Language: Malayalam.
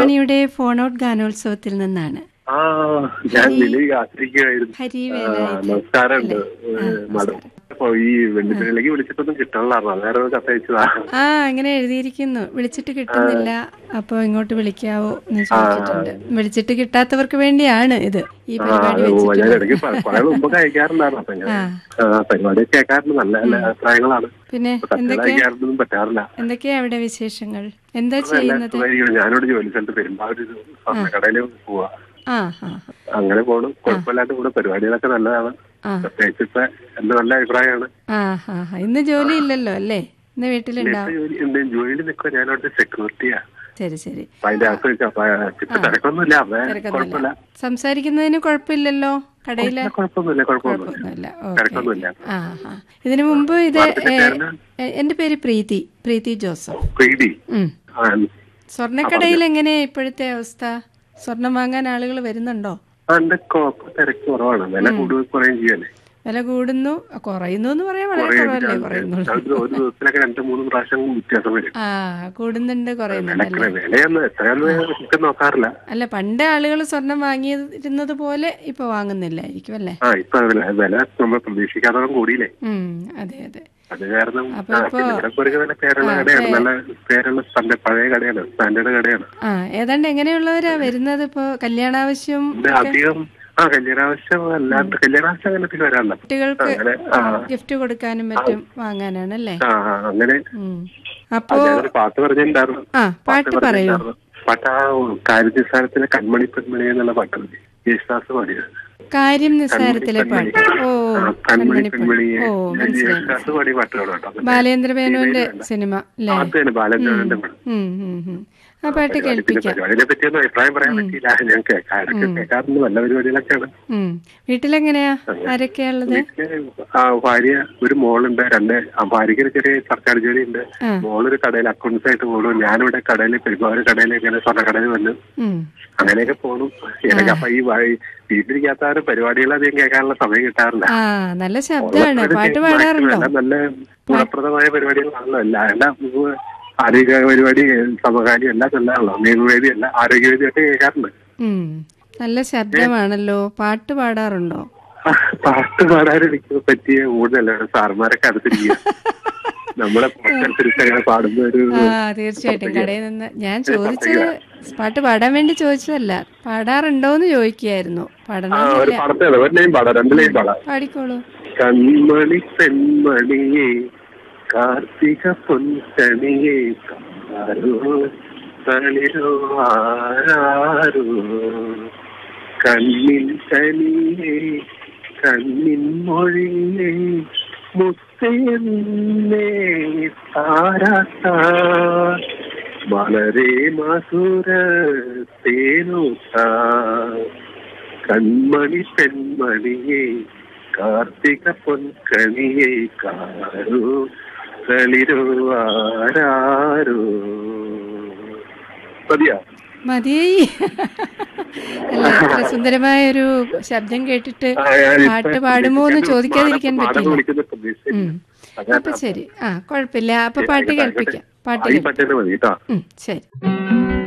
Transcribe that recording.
ആകാശവാണിയുടെ ഫോൺ ഔട്ട് ഗാനോത്സവത്തിൽ നിന്നാണ് ആ ഞാൻ നിലയിൽ കാത്തിരിക്കുകയായിരുന്നു ഹരി ആ, വേലായുധൻ നമസ്കാരമുണ്ട് അല്ലേ? ആ, മാഡം അപ്പൊ ഈ വെള്ളിത്തിലേക്ക് വിളിച്ചിട്ടൊന്നും കിട്ടണില്ലായിരുന്നു അന്നേരം ഒരു കത്തയച്ചതാ ആ അങ്ങനെ എഴുതിയിരിക്കുന്നു വിളിച്ചിട്ട് കിട്ടുന്നില്ല അപ്പോൾ ഇങ്ങോട്ട് വിളിക്കാവോ എന്ന് ചോദിച്ചിട്ടുണ്ട് വിളിച്ചിട്ട് കിട്ടാത്തവർക്ക് വേണ്ടിയാണ് ഇത് ഈ ആ പരിപാടി അത് ഞാൻ വെച്ചിട്ടുള്ളത് ഇടയ്ക്ക് പ- കുറെ മുമ്പ് അയക്കാറുണ്ടായിരുന്നു അപ്പൊ ഞാൻ ആ ആ, പരിപാടി കേൾക്കാറുണ്ട് നല്ല നല്ല അഭിപ്രായങ്ങളാണ് പിന്നെ കത്തുകൾ എന്തൊക്കെയാ അയക്കാറൊന്നും പറ്റാറില്ല എന്തൊക്കെയാ അവിടെ വിശേഷങ്ങൾ എന്താ നല്ല ചെയ്യുന്നത് സുഖമായിരിക്കുന്നു. ഞാനോട് ജോലി സ്ഥലത്ത് പെരുമ്പാവൂർ സ്വർണ്ണക്കടയിൽ പോവാ ആ ആ അങ്ങനെ പോണു കുഴപ്പമില്ലാണ്ട് കൂടെ പരിപാടികളൊക്കെ നല്ലതാണ് ആ. പ്രത്യേകിച്ച് ഇപ്പൊ എന്റെ നല്ല അഭിപ്രായമാണ് ആ ആ ആ. ഇന്ന് ജോലി ഇല്ലല്ലോ അല്ലേ ഇന്ന് വീട്ടിലുണ്ടാവും ജോലി എന്റെ ജോലിയിൽ നിൽക്കുക ഞാൻ അവിടുത്തെ സെക്യൂരിറ്റിയാ ശരി ശരി അപ്പൊ അതിന്റെ അകത്ത് വെച്ച് അപ്പൊ ഇപ്പൊ തിരക്കൊന്നുമില്ല അപ്പൊ കുഴപ്പമില്ല തിരക്കൊന്നുമില്ല സംസാരിക്കുന്നതിന് കുഴപ്പമില്ലല്ലോ കടയില് ഇല്ല, കുഴപ്പമൊന്നുമില്ല കുഴപ്പമൊന്നുമില്ല കുഴപ്പമൊന്നുമില്ല ഓക്കെ തിരക്കൊന്നുമില്ല ആ ആ ഇതിനു മുമ്പ് ഇത് മാഡത്തിന്റെ ഏ, പേരെന്താ? ഏ, എന്റെ പേര് പ്രീതി പ്രീതി ജോസഫ് പേടി ഉം. ആ സ്വർണ്ണക്കടയിൽ എങ്ങനെയാ ഇപ്പോഴത്തെ അവസ്ഥ സ്വർണം വാങ്ങാൻ ആളുകൾ വരുന്നുണ്ടോ ആ, എന്റെ കുഴപ്പം തിരക്ക് കുറവാണ് വില കൂടുതൽ കുറയും ചെയ്യല്ലേ വില കൂടുന്നു കുറയുന്നു എന്ന് പറയാൻ വളരെ കുറയും. കുറവല്ലേ കുറയുന്നുള്ളൂ അത് ഒരു ദിവസത്തിലൊക്കെ രണ്ട് മൂന്ന് പ്രാവശ്യം വ്യത്യാസം വരും ആ കൂടുന്നുണ്ട് കുറയുന്നുണ്ട് വിലക്ക് വിലയൊന്നും എത്രയൊന്നും നമുക്ക് നോക്കാറില്ല അല്ല പണ്ട് ആളുകൾ സ്വർണം വാങ്ങിയിരുന്നത് പോലെ ഇപ്പൊ വാങ്ങുന്നില്ലായിരിക്കും അല്ലേ ആ ഇപ്പൊ വില വില നമ്മൾ പ്രതീക്ഷിക്കാത്തോളം കൂടിയില്ലേ ഉം അതെ അതെ അത് കാരണം അപ്പൊ ആ, ഇപ്പൊ- പിന്നെ ഇവിടെ ഒരു നല്ല പേരുള്ള കടയാണ് നല്ല പേരുള്ള സ്റ്റാൻഡേർഡ് പഴയ കടയാണ് സ്റ്റാൻഡേർഡ് കടയാണ് ആ ഏതാണ്ട് എങ്ങനെയുള്ളവരാ വരുന്നത് ഇപ്പൊ കല്യാണാവശ്യം ഇത് അധികം ആ കല്യാണാവശ്യം അല്ലാണ്ട് കല്യാണാവശ്യം അങ്ങനെ പിന്നെ വരാറില്ല കുട്ടികൾക്ക് അങ്ങനെ ആ ഗിഫ്റ്റ് കൊടുക്കാനും മറ്റും വാങ്ങാനാണല്ലേ ആ ആ, അങ്ങനെ ഉം. ആ, അപ്പോ ഞാനൊരു പാട്ട് പറഞ്ഞിട്ടുണ്ടായിരുന്നു ആ പാട്ട് പറയൂ പറഞ്ഞിട്ടുണ്ടായിരുന്നു. പാട്ട് ആ കാര്യനിസ്സാരത്തിലെ കൺമണി പെൺമണി എന്നുള്ള പാട്ടുണ്ട് യേശുദാസ് പാടിയത് കാര്യം നിസ്സാരത്തിലെ പാട്ട് ഓ ആ, കൺമണി കൺമണിപ്പൂവ്. പെൺമണി ഓ മനസ്സിലായി യേശുദാസ് പാടിയ പാട്ടുകളാണ് കേട്ടോ അതൊക്കെ ബാലേന്ദ്ര മേനോന്റെ സിനിമ അല്ലേ അത് തന്നെ ബാലചന്ദ്രന്റെ പടം ഉം, ഉം, ഉം. ആ പാട്ട് പിന്നെ കേൾപ്പിക്കാം പരിപാടിനെ പറ്റിയൊന്നും അഭിപ്രായം പറയാൻ പറ്റിയില്ല ഞാൻ കേൾക്കാം ഇടയ്ക്ക് കേൾക്കാറുണ്ട് നല്ല പരിപാടികളൊക്കെയാണ് ഉം. വീട്ടിലെങ്ങനെയാ ആരൊക്കെയാ ഉള്ളത് വീട്ടില് ആ ഭാര്യ ഒരു മോളുണ്ട് രണ്ട് ആ ഭാര്യയ്ക്ക് ഒരു ചെറിയ സർക്കാർ ജോലി ഉണ്ട് ആ. മോളൊരു കടയിൽ അക്കൗണ്ട്സ് ആയിട്ട് പോണു ഞാനിവിടെ കടയിൽ പെരുമാറ് കടയിൽ ഇങ്ങനെ സ്വർണ്ണ കടയിൽ വന്നു ഉം. അങ്ങനെയൊക്കെ പോണു എനിക്ക് അപ്പൊ ഈ വഴി- വീട്ടിലിരിക്കാത്ത ഒരു പരിപാടികൾ അധികം കേൾക്കാനുള്ള സമയം കിട്ടാറില്ല ആ നല്ല ശബ്ദമാണ് പാട്ട് പാടാറുണ്ടോ എല്ലാം നല്ല ഗുണപ്രദമായ പരിപാടികളാണല്ലോ എല്ലാം എല്ലാം ഉം, ആരോഗ്യ പരിപാടി സമകാലം എല്ലാം നല്ലതാണല്ലോ നിയമവേദി എല്ലാം ആരോഗ്യവേദി ഒക്കെ കേൾക്കാറുണ്ട് ഉം. നല്ല ശബ്ദമാണല്ലോ പാട്ട് പാടാറുണ്ടോ ആ, പാട്ട് പാടാൻ എനിക്ക് പറ്റിയ ഊഴലാണ് സാർമാരൊക്കെ അടുത്തിരിക്കുക നമ്മളെ പുറത്തനുസരിച്ച് അങ്ങനെ പാടുന്ന ഒരു ആ തീർച്ചയായിട്ടും കടയിൽ നിന്ന് ഞാൻ ചോദിച്ചത് പാട്ട് പാടാൻ വേണ്ടി ചോദിച്ചതല്ല പാടാറുണ്ടോന്ന് ചോദിക്കുകയായിരുന്നു ആ ഒരു പാടണമെന്നില്ല പടത്തേണ് ഒരു ലൈൻ പാടാം രണ്ട് ലൈൻ പാടാം പാടിക്കോളൂ കൺമണി പെൺമണിയെ കാർത്തിക പൊൻകണിയെ കാരോ തളിരോ ആരാരോ കണ്ണിൻ കനിയെ കണ്ണിൻ മൊഴിയെ മുത്തേന്നേ താരാട്ട വളരെ മധുര തേനൂട്ട കൺമണി പെൺമണിയെ കാർത്തിക പൊൻകണിയെ കാരോ തളിരോ ആരാരോ മതിയാ മതിയായി അല്ല ഇത്ര സുന്ദരമായ ഒരു ശബ്ദം കേട്ടിട്ട് ആ, ഞാനിപ്പോ പാട്ട് പാടുമോ എന്ന് വിളിക്കുന്നത് ചോദിക്കാതിരിക്കാൻ മാഡം പറ്റില്ല വിളിക്കുന്ന പ്രതീക്ഷയില്ല. ഉം. അതാണ് അപ്പൊ ശരി ആ കുഴപ്പമില്ല അപ്പൊ പാട്ട് കേൾപ്പിക്കാം പാട്ട് ആ, ഈ കേൾപ്പിക്കാം പാട്ട് തന്നെ മതി കേട്ടോ ഉം, ശരി